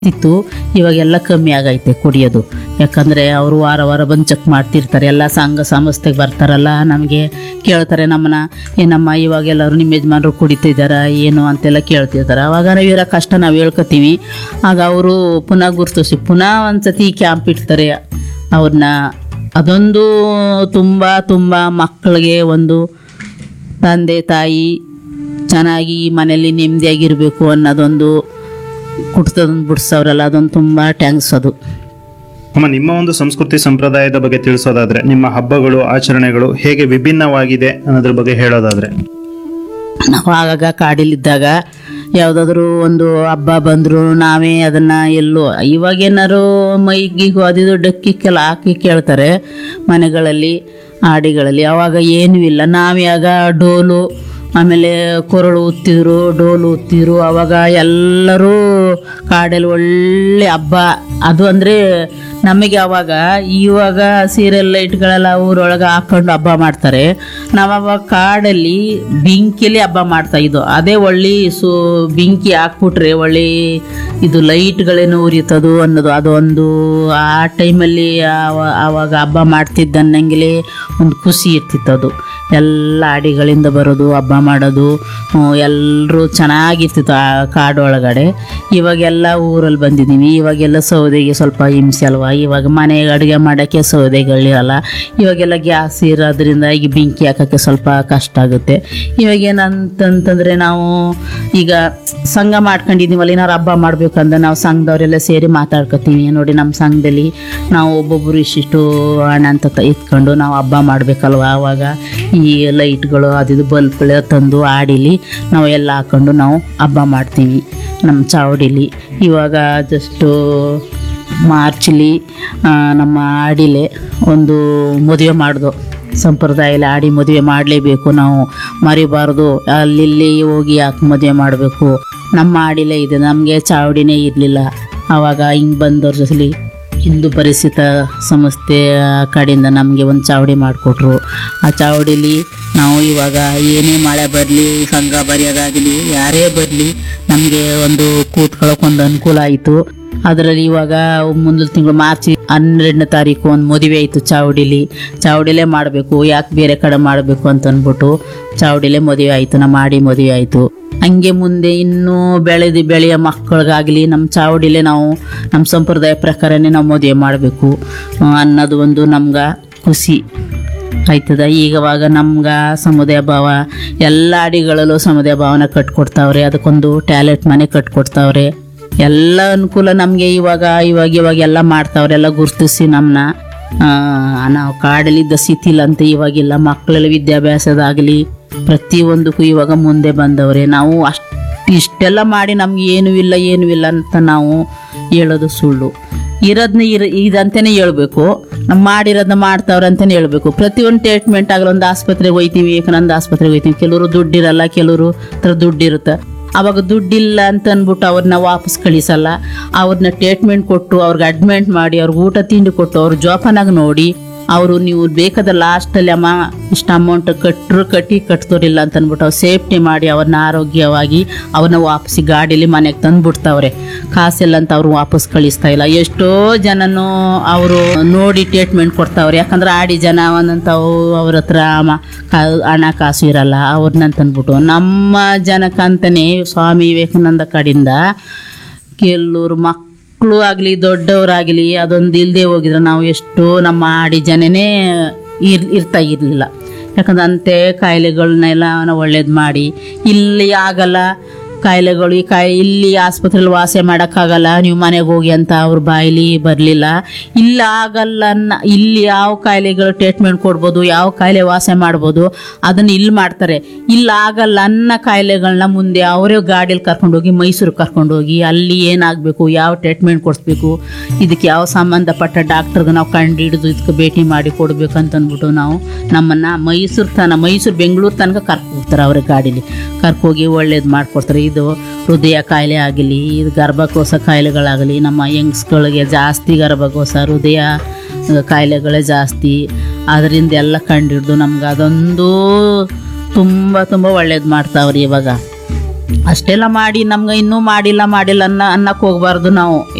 ಇತ್ತು ಇವಾಗೆಲ್ಲ ಕಮ್ಮಿ ಆಗೈತೆ ಕುಡಿಯೋದು ಯಾಕಂದರೆ ಅವರು ವಾರ ವಾರ ಬಂದು ಚೆಕ್ ಮಾಡ್ತಿರ್ತಾರೆ ಎಲ್ಲ ಸಂಘ ಸಂಸ್ಥೆಗೆ ಬರ್ತಾರಲ್ಲ ನಮಗೆ ಕೇಳ್ತಾರೆ ನಮ್ಮನ್ನ ಏನಮ್ಮ ಇವಾಗೆಲ್ಲರೂ ನಿಮ್ಮ ಯಜಮಾನರು ಕುಡಿತಿದ್ದಾರ ಏನು ಅಂತೆಲ್ಲ ಕೇಳ್ತಿರ್ತಾರೆ ಅವಾಗ ನಾವು ಇರೋ ಕಷ್ಟ ನಾವು ಹೇಳ್ಕೊತೀವಿ ಆಗ ಅವರು ಪುನಃ ಗುರ್ತಿಸಿ ಪುನಃ ಒಂದ್ಸತಿ ಕ್ಯಾಂಪ್ ಇಡ್ತಾರೆ ಅವ್ರನ್ನ ಅದೊಂದು ತುಂಬ ತುಂಬ ಮಕ್ಕಳಿಗೆ ಒಂದು ತಂದೆ ತಾಯಿ ಚೆನ್ನಾಗಿ ಮನೆಯಲ್ಲಿ ನೆಮ್ಮದಿಯಾಗಿರಬೇಕು ಅನ್ನೋದೊಂದು ಕುಟ್ತದೊಂದು ಬಿಡಿಸೋರಲ್ಲ ಅದೊಂದು ತುಂಬ ಟ್ಯಾಂಕ್ಸ್ ಅದು ಅಮ್ಮ ನಿಮ್ಮ ಒಂದು ಸಂಸ್ಕೃತಿ ಸಂಪ್ರದಾಯದ ಬಗ್ಗೆ ತಿಳಿಸೋದಾದ್ರೆ ನಿಮ್ಮ ಹಬ್ಬಗಳು ಆಚರಣೆಗಳು ಹೇಗೆ ವಿಭಿನ್ನವಾಗಿದೆ ಅನ್ನೋದ್ರ ಬಗ್ಗೆ ಹೇಳೋದಾದ್ರೆ ನಾವು ಆಗಾಗ ಕಾಡಿಲಿದ್ದಾಗ ಯಾವುದಾದ್ರೂ ಒಂದು ಹಬ್ಬ ಬಂದರೂ ನಾವೇ ಅದನ್ನು ಎಲ್ಲೋ ಇವಾಗೇನಾರು ಮೈಗಿಗೂ ಅದಿದು ಡಕ್ಕಿಕ್ಕೆಲ್ಲ ಹಾಕಿ ಕೇಳ್ತಾರೆ ಮನೆಗಳಲ್ಲಿ ಆಡಿಗಳಲ್ಲಿ ಅವಾಗ ಏನೂ ಇಲ್ಲ ನಾವೇ ಆಗ ಡೋಲು ಆಮೇಲೆ ಕೊರಳು ಉತ್ತಿದ್ರು ಡೋಲು ಉತ್ತಿದ್ರು ಅವಾಗ ಎಲ್ಲರೂ ಕಾಡಲ್ಲಿ ಒಳ್ಳೆ ಹಬ್ಬ ಅದು ಅಂದರೆ ನಮಗೆ ಅವಾಗ ಇವಾಗ ಸೀರಿಯಲ್ ಲೈಟ್ಗಳೆಲ್ಲ ಊರೊಳಗೆ ಹಾಕೊಂಡು ಹಬ್ಬ ಮಾಡ್ತಾರೆ ನಾವು ಅವಾಗ ಕಾಡಲ್ಲಿ ಬೆಂಕಿಲಿ ಹಬ್ಬ ಮಾಡ್ತಾ ಇದ್ದು ಅದೇ ಒಳ್ಳೆ ಸು ಬೆಂಕಿ ಹಾಕ್ಬಿಟ್ರೆ ಒಳ್ಳೆ ಇದು ಲೈಟ್ಗಳೇನು ಉರಿತದು ಅನ್ನೋದು ಅದೊಂದು ಆ ಟೈಮಲ್ಲಿ ಆವ- ಆವಾಗ ಹಬ್ಬ ಮಾಡ್ತಿದ್ದನ್ನಂಗೆ ಒಂದು ಖುಷಿ ಇರ್ತಿತ್ತು ಅದು ಎಲ್ಲ ಅಡಿಗಳಿಂದ ಬರೋದು ಹಬ್ಬ ಮಾಡೋದು ಎಲ್ಲರೂ ಚೆನ್ನಾಗಿರ್ತಿತ್ತು ಆ ಕಾಡೊಳಗಡೆ ಇವಾಗೆಲ್ಲ ಊರಲ್ಲಿ ಬಂದಿದ್ದೀವಿ ಇವಾಗೆಲ್ಲ ಸೌದೆಗೆ ಸ್ವಲ್ಪ ಹಿಂಸೆ ಅಲ್ವಾ ಇವಾಗ ಮನೆಗೆ ಅಡುಗೆ ಮಾಡೋಕ್ಕೆ ಸೌದೆಗಳಿರಲ್ಲ ಇವಾಗೆಲ್ಲ ಗ್ಯಾಸ್ ಇರೋದ್ರಿಂದ ಈಗ ಬೆಂಕಿ ಹಾಕೋಕ್ಕೆ ಸ್ವಲ್ಪ ಕಷ್ಟ ಆಗುತ್ತೆ ಇವಾಗ ಏನಂತಂತಂದರೆ ನಾವು ಈಗ ಸಂಘ ಮಾಡ್ಕೊಂಡಿದ್ದೀವಲ್ಲ ಏನಾರು ಹಬ್ಬ ಮಾಡ್ಬೇಕಂದ್ರೆ ನಾವು ಸಂಘದವರೆಲ್ಲ ಸೇರಿ ಮಾತಾಡ್ಕೊತೀವಿ ನೋಡಿ ನಮ್ಮ ಸಂಘದಲ್ಲಿ ನಾವು ಒಬ್ಬೊಬ್ಬರು ಇಷ್ಟಿಷ್ಟು ಹಣ ಅಂತ ತ- ಇಟ್ಕೊಂಡು ನಾವು ಹಬ್ಬ ಮಾಡಬೇಕಲ್ವ ಆವಾಗ ಈ ಲೈಟ್ಗಳು ಅದಿದು ಬಲ್ಬ್ಗಳ ತಂದು ಆಡಿಲಿ ನಾವು ಎಲ್ಲ ಹಾಕೊಂಡು ನಾವು ಹಬ್ಬ ಮಾಡ್ತೀವಿ ನಮ್ಮ ಚಾವಡಿಲಿ ಇವಾಗ ಜಸ್ಟು ಮಾರ್ಚ್ಲಿ ಆ, ನಮ್ಮ ಆಡಿಲೆ ಒಂದು ಮದುವೆ ಮಾಡ್ದು ಸಂಪ್ರದಾಯದಲ್ಲಿ ಆಡಿ ಮದುವೆ ಮಾಡಲೇಬೇಕು ನಾವು ಮರಿಬಾರ್ದು ಅಲ್ಲಿ ಹೋಗಿ ಯಾಕೆ ಮದುವೆ ಮಾಡಬೇಕು ನಮ್ಮ ಆಡಿಲೇ ಇದೆ ನಮಗೆ ಚಾವಡಿನೇ ಇರಲಿಲ್ಲ ಆವಾಗ ಹಿಂಗೆ ಬಂದವ್ರ ಜೊತೆಲಿ ಹಿಂದೂ ಪರಿಸ್ಥಿತ ಸಂಸ್ಥೆ ಕಡೆಯಿಂದ ನಮಗೆ ಒಂದು ಚಾವಡಿ ಮಾಡಿಕೊಟ್ರು ಆ ಚಾವಡಿಲಿ ನಾವು ಇವಾಗ ಏನೇ ಮಳೆ ಬರಲಿ ಸಂಘ ಬರೆಯೋದಾಗಲಿ ಯಾರೇ ಬರಲಿ ನಮಗೆ ಒಂದು ಕೂತ್ಕೊಳ್ಳೋಕೆ ಒಂದು ಅನುಕೂಲ ಆಯಿತು ಅದರಲ್ಲಿ ಇವಾಗ ಮುಂದಿನ ತಿಂಗಳು ಮಾರ್ಚ್ ಹನ್ನೆರಡನೇ ತಾರೀಕು ಒಂದು ಮದುವೆ ಆಯಿತು ಚಾವಡಿಲಿ ಚಾವಡಿಲೇ ಮಾಡಬೇಕು ಯಾಕೆ ಬೇರೆ ಕಡೆ ಮಾಡಬೇಕು ಅಂತ ಅಂದ್ಬಿಟ್ಟು ಚಾವಡಿಲೇ ಮದುವೆ ಆಯಿತು ನಮ್ಮ ಆಡಿ ಮದುವೆ ಆಯಿತು ಹಂಗೆ ಮುಂದೆ ಇನ್ನೂ ಬೆಳೆದು ಬೆಳೆಯೋ ಮಕ್ಕಳಿಗಾಗಲಿ ನಮ್ಮ ಚಾವಡಿಲೇ ನಾವು ನಮ್ಮ ಸಂಪ್ರದಾಯ ಪ್ರಕಾರನೇ ನಾವು ಮದುವೆ ಮಾಡಬೇಕು ಅನ್ನೋದು ಒಂದು ನಮ್ಗೆ ಖುಷಿ ಆಯ್ತದ ಈಗವಾಗ ನಮ್ಗೆ ಸಮುದಾಯ ಭಾವ ಎಲ್ಲ ಅಡಿಗಳಲ್ಲೂ ಸಮುದಾಯ ಭಾವನ ಕಟ್ಕೊಡ್ತಾವ್ರೆ ಅದಕ್ಕೊಂದು ಟ್ಯಾಲೆಂಟ್ ಮನೆ ಕಟ್ಕೊಡ್ತಾವ್ರೆ ಎಲ್ಲ ಅನುಕೂಲ ನಮಗೆ ಇವಾಗ ಇವಾಗ ಇವಾಗ ಎಲ್ಲ ಮಾಡ್ತಾವ್ರೆ ಎಲ್ಲ ಗುರ್ತಿಸಿ ನಮ್ಮನ್ನ ನಾವು ಕಾಡಲ್ಲಿದ್ದ ಸ್ಥಿತಿಲ್ಲ ಅಂತ ಇವಾಗಿಲ್ಲ ಮಕ್ಕಳೆಲ್ಲ ವಿದ್ಯಾಭ್ಯಾಸದಾಗಲಿ ಪ್ರತಿಯೊಂದಕ್ಕೂ ಇವಾಗ ಮುಂದೆ ಬಂದವ್ರೆ ನಾವು ಅಷ್ಟು ಇಷ್ಟೆಲ್ಲ ಮಾಡಿ ನಮ್ಗೆ ಏನೂ ಇಲ್ಲ ಏನೂ ಇಲ್ಲ ಅಂತ ನಾವು ಹೇಳೋದು ಸುಳ್ಳು ಇರೋದನ್ನ ಇರ ಇದಂತಲೇ ಹೇಳ್ಬೇಕು ನಮ್ಮ ಮಾಡಿರೋದನ್ನ ಮಾಡ್ತಾವ್ರೆ ಅಂತಲೇ ಹೇಳ್ಬೇಕು ಪ್ರತಿಯೊಂದು ಟ್ರೀಟ್ಮೆಂಟ್ ಆಗಲ್ಲ ಒಂದು ಆಸ್ಪತ್ರೆಗೆ ಹೋಯ್ತೀವಿ ಏಕನೊಂದು ಆಸ್ಪತ್ರೆಗೆ ಹೋಯ್ತೀವಿ ಕೆಲವರು ದುಡ್ಡಿರಲ್ಲ ಕೆಲವರು ಹತ್ರ ದುಡ್ಡಿರುತ್ತೆ ಅವಾಗ ದುಡ್ಡಿಲ್ಲ ಅಂತ ಅಂದ್ಬಿಟ್ಟು ಅವ್ರನ್ನ ವಾಪಸ್ ಕಳಿಸಲ್ಲ ಅವ್ರನ್ನ ಟ್ರೀಟ್ಮೆಂಟ್ ಕೊಟ್ಟು ಅವ್ರಿಗೆ ಅಡ್ಮಿಟ್ ಮಾಡಿ ಅವ್ರಿಗೆ ಊಟ ತಿಂಡಿ ಕೊಟ್ಟು ಅವ್ರ ಜೋಪಾನಾಗಿ ನೋಡಿ ಅವರು ನೀವು ಬೇಕಾದ ಲಾಸ್ಟಲ್ಲಿ ಅಮ್ಮ ಇಷ್ಟು ಅಮೌಂಟ್ ಕಟ್ಟರು ಕಟ್ಟಿ ಕಟ್ತೋರಿಲ್ಲ ಅಂತ ಅಂದ್ಬಿಟ್ಟು ಅವ್ರು ಸೇಫ್ಟಿ ಮಾಡಿ ಅವ್ರನ್ನ ಆರೋಗ್ಯವಾಗಿ ಅವ್ರನ್ನ ವಾಪಸ್ಸಿ ಗಾಡೀಲಿ ಮನೆಗೆ ತಂದುಬಿಡ್ತಾವ್ರೆ ಕಾಸಿಲ್ಲ ಅಂತ ಅವ್ರು ವಾಪಸ್ ಕಳಿಸ್ತಾ ಇಲ್ಲ ಎಷ್ಟೋ ಜನನು ಅವರು ನೋಡಿ ಟ್ರೀಟ್ಮೆಂಟ್ ಕೊಡ್ತಾವ್ರೆ ಯಾಕಂದ್ರೆ ಆಡಿ ಜನ ಒಂದಂತವು ಅವ್ರ ಹತ್ರ ಮ- ಕಾ- ಹಣ ಕಾಸು ಇರಲ್ಲ ಅವ್ರನ್ನಂತಂದ್ಬಿಟ್ಟು ನಮ್ಮ ಜನಕ್ಕಂತನೇ ಸ್ವಾಮಿ ವಿವೇಕಾನಂದ ಕಡೆಯಿಂದ ಕೆಲವ್ರು ಮಕ್ಕಳು ಆಗಲಿ ದೊಡ್ಡವರಾಗಲಿ ಅದೊಂದು ಇಲ್ಲದೆ ಹೋಗಿದ್ರೆ ನಾವು ಎಷ್ಟು ನಮ್ಮ ಆಡಿ ಜನನೇ ಇರ್ ಇರ್ತಾ ಇರಲಿಲ್ಲ ಯಾಕಂದ್ರೆ ಅಂತೆ ಕಾಯಿಲೆಗಳನ್ನೆಲ್ಲ ನಾವು ಒಳ್ಳೇದು ಮಾಡಿ ಇಲ್ಲಿ ಆಗಲ್ಲ ಕಾಯಿಲೆಗಳು ಈ ಕಾಯಿ ಇಲ್ಲಿ ಆಸ್ಪತ್ರೆಯಲ್ಲಿ ವಾಸ ಮಾಡೋಕ್ಕಾಗಲ್ಲ ನೀವು ಮನೆಗೆ ಹೋಗಿ ಅಂತ ಅವ್ರ ಬಾಯಿಲಿ ಬರಲಿಲ್ಲ ಇಲ್ಲಿ ಆಗಲ್ಲ ಅನ್ನ ಇಲ್ಲಿ ಯಾವ ಕಾಯಿಲೆಗಳು ಟ್ರೀಟ್ಮೆಂಟ್ ಕೊಡ್ಬೋದು ಯಾವ ಕಾಯಿಲೆ ವಾಸ ಮಾಡ್ಬೋದು ಅದನ್ನು ಇಲ್ಲಿ ಮಾಡ್ತಾರೆ ಇಲ್ಲಿ ಆಗಲ್ಲ ಅನ್ನ ಕಾಯಿಲೆಗಳನ್ನ ಮುಂದೆ ಅವರೇ ಗಾಡೀಲಿ ಕರ್ಕೊಂಡೋಗಿ ಮೈಸೂರಿಗೆ ಕರ್ಕೊಂಡೋಗಿ ಅಲ್ಲಿ ಏನಾಗಬೇಕು ಯಾವ ಟ್ರೀಟ್ಮೆಂಟ್ ಕೊಡಿಸ್ಬೇಕು ಇದಕ್ಕೆ ಯಾವ ಸಂಬಂಧಪಟ್ಟ ಡಾಕ್ಟರ್ಗೆ ನಾವು ಕಂಡು ಹಿಡಿದು ಇದಕ್ಕೆ ಭೇಟಿ ಮಾಡಿ ಕೊಡಬೇಕು ಅಂತ ಅಂದ್ಬಿಟ್ಟು ನಾವು ನಮ್ಮನ್ನು ಮೈಸೂರು ತನ ಮೈಸೂರು ಬೆಂಗಳೂರು ತನಕ ಕರ್ಕೋಗ್ತಾರೆ ಅವ್ರ ಗಾಡೀಲಿ ಕರ್ಕೋಗಿ ಒಳ್ಳೇದು ಮಾಡಿಕೊಡ್ತಾರೆ ಇದು ಹೃದಯ ಕಾಯಿಲೆ ಆಗಲಿ ಇದು ಗರ್ಭಕೋಶ ಕಾಯಿಲೆಗಳಾಗಲಿ ನಮ್ಮ ಯಂಗ್ಸ್ಗಳಿಗೆ ಜಾಸ್ತಿ ಗರ್ಭಕೋಶ ಹೃದಯ ಆ, ಕಾಯಿಲೆಗಳೇ ಜಾಸ್ತಿ ಅದರಿಂದ ಎಲ್ಲ ಕಂಡಿಡ್ದು ನಮ್ಗೆ ಅದೊಂದು ತುಂಬ ತುಂಬ ಒಳ್ಳೇದು ಮಾಡ್ತಾವ್ರಿ ಇವಾಗ ಅಷ್ಟೆಲ್ಲ ಮಾಡಿ ನಮ್ಗೆ ಇನ್ನೂ ಮಾಡಿಲ್ಲ ಮಾಡಿಲ್ಲ ಅನ್ನ ಅನ್ನಕ್ಕೆ ಹೋಗ್ಬಾರ್ದು ನಾವು